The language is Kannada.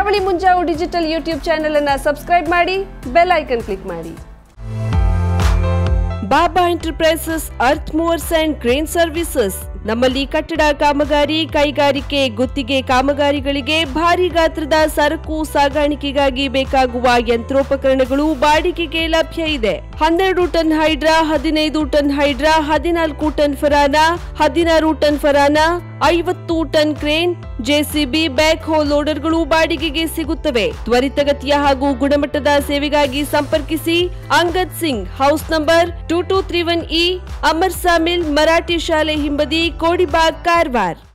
ಕರಾವಳಿ ಮುಂಜಾವು ಡಿಜಿಟಲ್ ಯೂಟ್ಯೂಬ್ ಚಾನೆಲ್ ಅನ್ನ ಸಬ್ಸ್ಕ್ರೈಬ್ ಮಾಡಿ ಬೆಲ್ ಐಕನ್ ಕ್ಲಿಕ್ ಮಾಡಿ Baba enterprises earth movers and crane services ನಮ್ಮಲ್ಲಿ ಕಟ್ಟಡ ಕಾಮಗಾರಿ ಕೈಗಾರಿಕೆ ಗುತ್ತಿಗೆ ಕಾಮಗಾರಿಗಳಿಗೆ ಭಾರಿ ಗಾತ್ರದ ಸರಕು ಸಾಗಾಣಿಕೆಗಾಗಿ ಬೇಕಾಗುವ ಯಂತ್ರೋಪಕರಣಗಳು ಬಾಡಿಗೆಗೆ ಲಭ್ಯ ಇದೆ ಹನ್ನೆರಡು ಟನ್ ಹೈಡ್ರಾ ಹದಿನೈದು ಟನ್ ಹೈಡ್ರಾ ಹದಿನಾಲ್ಕು ಟನ್ ಫರಾನ ಹದಿನಾರು ಟನ್ ಫರಾನ ಐವತ್ತು ಟನ್ ಕ್ರೇನ್ ಜೆಸಿಬಿ ಬ್ಯಾಕ್ ಹೋ ಲೋಡರ್ಗಳು ಬಾಡಿಗೆಗೆ ಸಿಗುತ್ತವೆ ತ್ವರಿತಗತಿಯ ಹಾಗೂ ಗುಣಮಟ್ಟದ ಸೇವೆಗಾಗಿ ಸಂಪರ್ಕಿಸಿ Angad Singh house number two two three one E Amar sawmill Marathi ಶಾಲೆ ಹಿಂಬದಿ ಕೋಡಿಬಾಗ್ ಕಾರವಾರ್